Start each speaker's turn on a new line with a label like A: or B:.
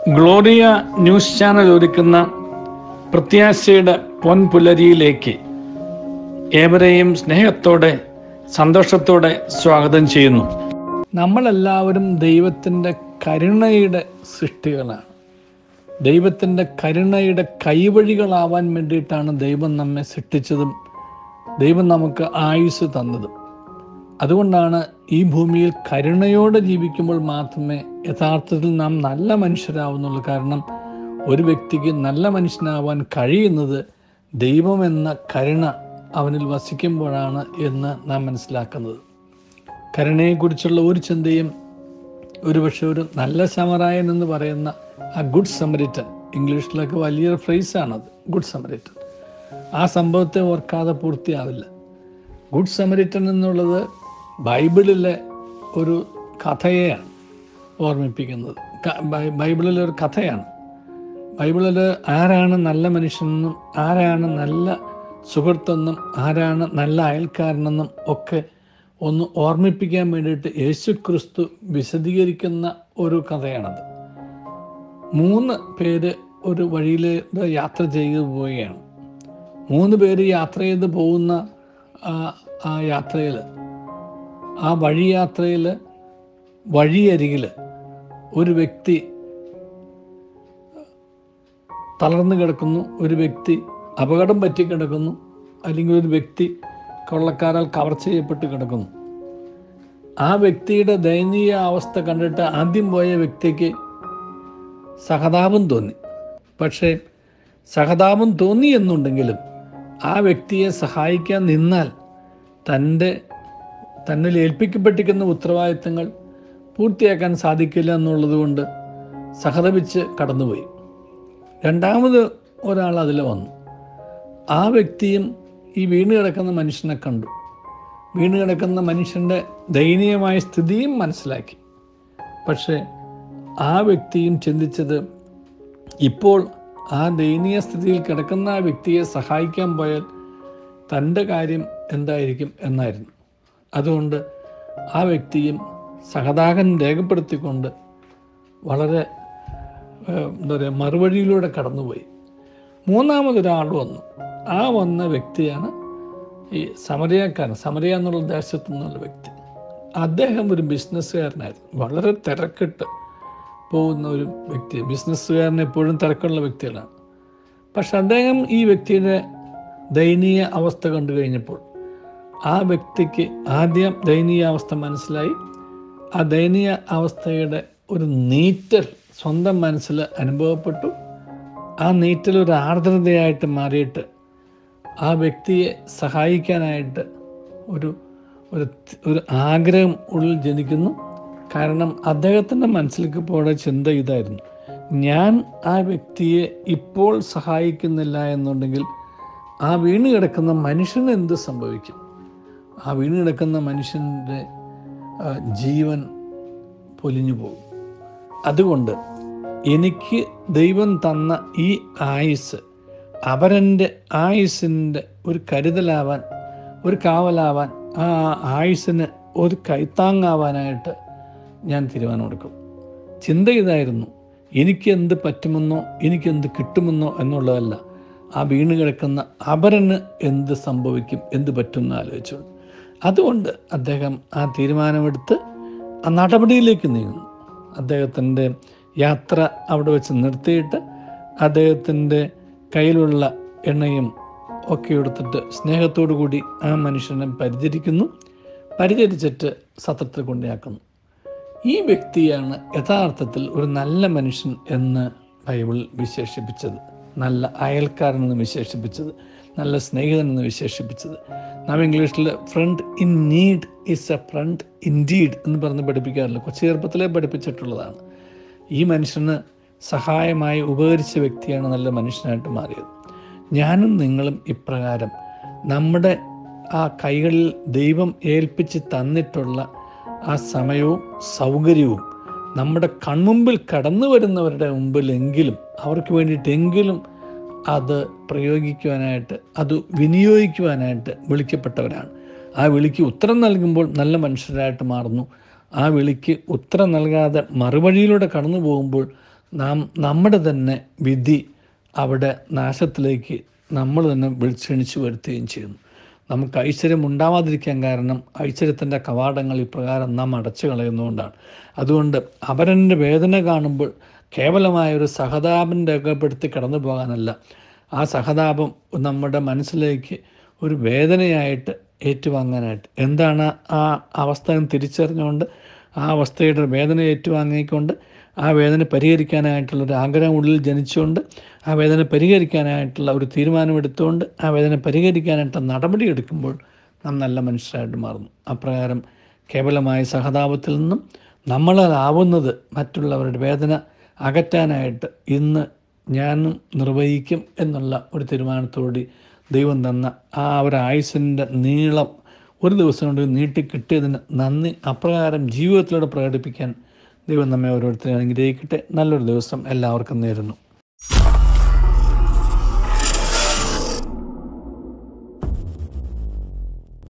A: Gloria news channel ഒരുക്കുന്ന പ്രത്യാശയുടെ പൊൻപുലരിയിലേക്ക് ഏവരെയും സ്നേഹത്തോടെ സന്തോഷത്തോടെ സ്വാഗതം ചെയ്യുന്നു നമ്മളെല്ലാവരും ദൈവത്തിൻ്റെ കരുണയുടെ സൃഷ്ടികളാണ് ദൈവത്തിൻ്റെ കരുണയുടെ കൈവഴികളാവാൻ വേണ്ടിയിട്ടാണ് ദൈവം നമ്മെ സൃഷ്ടിച്ചതും ദൈവം നമുക്ക് ആയുസ് തന്നതും അതുകൊണ്ടാണ് ഈ ഭൂമിയിൽ കരുണയോടെ ജീവിക്കുമ്പോൾ മാത്രമേ യഥാർത്ഥത്തിൽ നാം നല്ല മനുഷ്യരാവുന്നുള്ളൂ കാരണം ഒരു വ്യക്തിക്ക് നല്ല മനുഷ്യനാവാൻ കഴിയുന്നത് ദൈവം എന്ന കരുണ അവനിൽ വസിക്കുമ്പോഴാണ് എന്ന് നാം മനസ്സിലാക്കുന്നത് കരുണയെക്കുറിച്ചുള്ള ഒരു ചിന്തയും ഒരുപക്ഷെ ഒരു നല്ല സമറായൻ എന്ന് പറയുന്ന ആ ഗുഡ് സമരിറ്റൻ ഇംഗ്ലീഷിലൊക്കെ വലിയൊരു ഫ്രേസാണത് ഗുഡ് സമരിറ്റൻ ആ സംഭവത്തെ ഓർക്കാതെ പൂർത്തിയാവില്ല ഗുഡ് സമരിറ്റൻ എന്നുള്ളത് ബൈബിളിലെ ഒരു കഥയെയാണ് ഓർമ്മിപ്പിക്കുന്നത് ക- ബൈ- ബൈബിളിലെ ഒരു കഥയാണ് ബൈബിളിൽ ആരാണ് നല്ല മനുഷ്യനെന്നും ആരാണ് നല്ല സുഹൃത്തെന്നും ആരാണ് നല്ല അയൽക്കാരനെന്നും ഒക്കെ ഒന്ന് ഓർമ്മിപ്പിക്കാൻ വേണ്ടിയിട്ട് യേശു ക്രിസ്തു വിശദീകരിക്കുന്ന ഒരു കഥയാണത് മൂന്ന് പേര് ഒരു വഴിയിലൂടെ യാത്ര ചെയ്തു പോവുകയാണ് മൂന്ന് പേര് യാത്ര ചെയ്ത് പോകുന്ന ആ ആ യാത്രയിൽ ആ വഴിയാത്രയിൽ വഴിയരികിൽ ഒരു വ്യക്തി തളർന്നു കിടക്കുന്നു ഒരു വ്യക്തി അപകടം പറ്റി കിടക്കുന്നു അല്ലെങ്കിൽ ഒരു വ്യക്തി കൊള്ളക്കാരാൽ കവർ ചെയ്യപ്പെട്ട് കിടക്കുന്നു ആ വ്യക്തിയുടെ ദയനീയ അവസ്ഥ കണ്ടിട്ട് ആദ്യം പോയ വ്യക്തിക്ക് സഹതാപം തോന്നി പക്ഷേ സഹതാപം തോന്നി എന്നുണ്ടെങ്കിലും ആ വ്യക്തിയെ സഹായിക്കാൻ നിന്നാൽ തൻ്റെ തന്നിൽ ഏൽപ്പിക്കപ്പെട്ടിരിക്കുന്ന ഉത്തരവാദിത്തങ്ങൾ പൂർത്തിയാക്കാൻ സാധിക്കില്ല എന്നുള്ളത് കൊണ്ട് സഹതപിച്ച് കടന്നുപോയി രണ്ടാമത് ഒരാൾ അതിൽ വന്നു ആ വ്യക്തിയും ഈ വീണ് കിടക്കുന്ന മനുഷ്യനെ കണ്ടു വീണ് കിടക്കുന്ന മനുഷ്യൻ്റെ ദയനീയമായ സ്ഥിതിയും മനസ്സിലാക്കി പക്ഷേ ആ വ്യക്തിയും ചിന്തിച്ചത് ഇപ്പോൾ ആ ദയനീയ സ്ഥിതിയിൽ കിടക്കുന്ന ആ വ്യക്തിയെ സഹായിക്കാൻ പോയാൽ തൻ്റെ കാര്യം എന്തായിരിക്കും എന്നായിരുന്നു അതുകൊണ്ട് ആ വ്യക്തിയും സഹതാപം രേഖപ്പെടുത്തിക്കൊണ്ട് വളരെ ഏഹ്, എന്താ പറയുക മറുവഴിയിലൂടെ കടന്നുപോയി മൂന്നാമതൊരാൾ വന്നു ആ വന്ന വ്യക്തിയാണ് ഈ സമരിയക്കാരൻ സമരിയ എന്നുള്ള ദേശത്തു നിന്നുള്ള വ്യക്തി അദ്ദേഹം ഒരു ബിസിനസ്സുകാരനായിരുന്നു വളരെ തിരക്കിട്ട് പോകുന്ന ഒരു വ്യക്തി ബിസിനസ്സുകാരൻ എപ്പോഴും തിരക്കുള്ള വ്യക്തികളാണ് പക്ഷെ അദ്ദേഹം ഈ വ്യക്തിയുടെ ദയനീയ അവസ്ഥ കണ്ടു കഴിഞ്ഞപ്പോൾ ആ വ്യക്തിക്ക് ആദ്യം ദയനീയ അവസ്ഥ മനസ്സിലായി ആ ദയനീയ അവസ്ഥയുടെ ഒരു നീറ്റൽ സ്വന്തം മനസ്സിൽ അനുഭവപ്പെട്ടു ആ നീറ്റൽ ഒരു ആർദ്രതയായിട്ട് മാറിയിട്ട് ആ വ്യക്തിയെ സഹായിക്കാനായിട്ട് ഒരു ഒരു ഒരു ആഗ്രഹം ഉള്ളിൽ ജനിക്കുന്നു കാരണം അദ്ദേഹത്തിൻ്റെ മനസ്സിലേക്ക് പോയ ചിന്ത ഇതായിരുന്നു ഞാൻ ആ വ്യക്തിയെ ഇപ്പോൾ സഹായിക്കുന്നില്ല എന്നുണ്ടെങ്കിൽ ആ വീണ് കിടക്കുന്ന മനുഷ്യന് എന്ത് സംഭവിക്കും ആ വീണ് കിടക്കുന്ന മനുഷ്യൻ്റെ ആ, ജീവൻ പൊലിഞ്ഞു പോകും അതുകൊണ്ട് എനിക്ക് ദൈവം തന്ന ഈ ആയുസ് അവരെൻ്റെ ആയുസിൻ്റെ ഒരു കരുതലാവാൻ ഒരു കാവലാവാൻ ആ ആയുസ്സിന് ഒരു കൈത്താങ്ങാവാനായിട്ട് ഞാൻ തീരുമാനമെടുക്കും ചിന്ത ഇതായിരുന്നു എനിക്ക് എന്ത് പറ്റുമെന്നോ എനിക്ക് എന്ത് കിട്ടുമെന്നോ എന്നുള്ളതല്ല ആ വീണ് കിടക്കുന്ന അപരന് എന്ത് സംഭവിക്കും എന്ത് പറ്റും എന്ന് ആലോചിച്ചു അതുകൊണ്ട് അദ്ദേഹം ആ തീരുമാനമെടുത്ത് ആ നടപടിയിലേക്ക് നീങ്ങുന്നു അദ്ദേഹത്തിൻ്റെ യാത്ര അവിടെ വെച്ച് നിർത്തിയിട്ട് അദ്ദേഹത്തിൻ്റെ കയ്യിലുള്ള എണ്ണയും ഒക്കെ എടുത്തിട്ട് സ്നേഹത്തോടു കൂടി ആ മനുഷ്യനെ പരിചരിക്കുന്നു പരിചരിച്ചിട്ട് സത്രത്തിൽ കൊണ്ടാക്കുന്നു ഈ വ്യക്തിയാണ് യഥാർത്ഥത്തിൽ ഒരു നല്ല മനുഷ്യൻ എന്ന് ബൈബിൾ വിശേഷിപ്പിച്ചത് നല്ല അയൽക്കാരൻ എന്ന് വിശേഷിപ്പിച്ചത് നല്ല സ്നേഹിതൻ എന്ന് വിശേഷിപ്പിച്ചത് നാം ഇംഗ്ലീഷിൽ friend in need is a friend in deed എന്ന് പറഞ്ഞ് പഠിപ്പിക്കാറില്ല കൊച്ചു ചെറുപ്പത്തിലേ പഠിപ്പിച്ചിട്ടുള്ളതാണ് ഈ മനുഷ്യന് സഹായമായി ഉപകരിച്ച വ്യക്തിയാണ് നല്ല മനുഷ്യനായിട്ട് മാറിയത് ഞാനും നിങ്ങളും ഇപ്രകാരം നമ്മുടെ ആ കൈകളിൽ ദൈവം ഏൽപ്പിച്ച് തന്നിട്ടുള്ള ആ സമയവും സൗകര്യവും നമ്മുടെ കൺമുമ്പിൽ കടന്നു വരുന്നവരുടെ മുമ്പിലെങ്കിലും അവർക്ക് വേണ്ടിയിട്ടെങ്കിലും അത് പ്രയോഗിക്കുവാനായിട്ട് അത് വിനിയോഗിക്കുവാനായിട്ട് വിളിക്കപ്പെട്ടവരാണ് ആ വിളിക്ക് ഉത്തരം നൽകുമ്പോൾ നല്ല മനുഷ്യരായിട്ട് മാറുന്നു ആ വിളിക്ക് ഉത്തരം നൽകാതെ മറുവഴിയിലൂടെ കടന്നു പോകുമ്പോൾ നാം നമ്മുടെ തന്നെ വിധി അവിടെ നാശത്തിലേക്ക് നമ്മൾ തന്നെ വിളിച്ചെണിച്ച് വരുത്തുകയും ചെയ്യുന്നു നമുക്ക് ഐശ്വര്യം ഉണ്ടാവാതിരിക്കാൻ കാരണം ഐശ്വര്യത്തിൻ്റെ കവാടങ്ങൾ ഇപ്രകാരം നാം അടച്ചു കളയുന്നതുകൊണ്ടാണ് അതുകൊണ്ട് അപരൻ്റെ വേദന കാണുമ്പോൾ കേവലമായ ഒരു സഹതാപം രേഖപ്പെടുത്തി കടന്നു പോകാനല്ല ആ സഹതാപം നമ്മുടെ മനസ്സിലേക്ക് ഒരു വേദനയായിട്ട് ഏറ്റുവാങ്ങാനായിട്ട് എന്താണ് ആ അവസ്ഥ എന്ന് തിരിച്ചറിഞ്ഞുകൊണ്ട് ആ അവസ്ഥയുടെ വേദന ഏറ്റുവാങ്ങിക്കൊണ്ട് ആ വേദന പരിഹരിക്കാനായിട്ടുള്ള ഒരു ആഗ്രഹം ഉള്ളിൽ ജനിച്ചുകൊണ്ട് ആ വേദന പരിഹരിക്കാനായിട്ടുള്ള ഒരു തീരുമാനമെടുത്തുകൊണ്ട് ആ വേദന പരിഹരിക്കാനായിട്ട് നടപടി എടുക്കുമ്പോൾ നാം നല്ല മനുഷ്യരായിട്ട് മാറുന്നു അപ്രകാരം കേവലമായ സഹതാപത്തിൽ നിന്നും നമ്മളാവുന്നത് മറ്റുള്ളവരുടെ വേദന അകറ്റാനായിട്ട് ഇന്ന് ഞാനും നിർവഹിക്കും എന്നുള്ള ഒരു തീരുമാനത്തോടെ ദൈവം തന്ന ആ ഒരു ആയുസിൻ്റെ നീളം ഒരു ദിവസം കൊണ്ട് നീട്ടി കിട്ടിയതിന് നന്ദി അപ്രകാരം ജീവിതത്തിലൂടെ പ്രകടിപ്പിക്കാൻ ദൈവം നമ്മെ ഓരോരുത്തരെയും അനുഗ്രഹിക്കട്ടെ നല്ലൊരു ദിവസം എല്ലാവർക്കും നേരുന്നു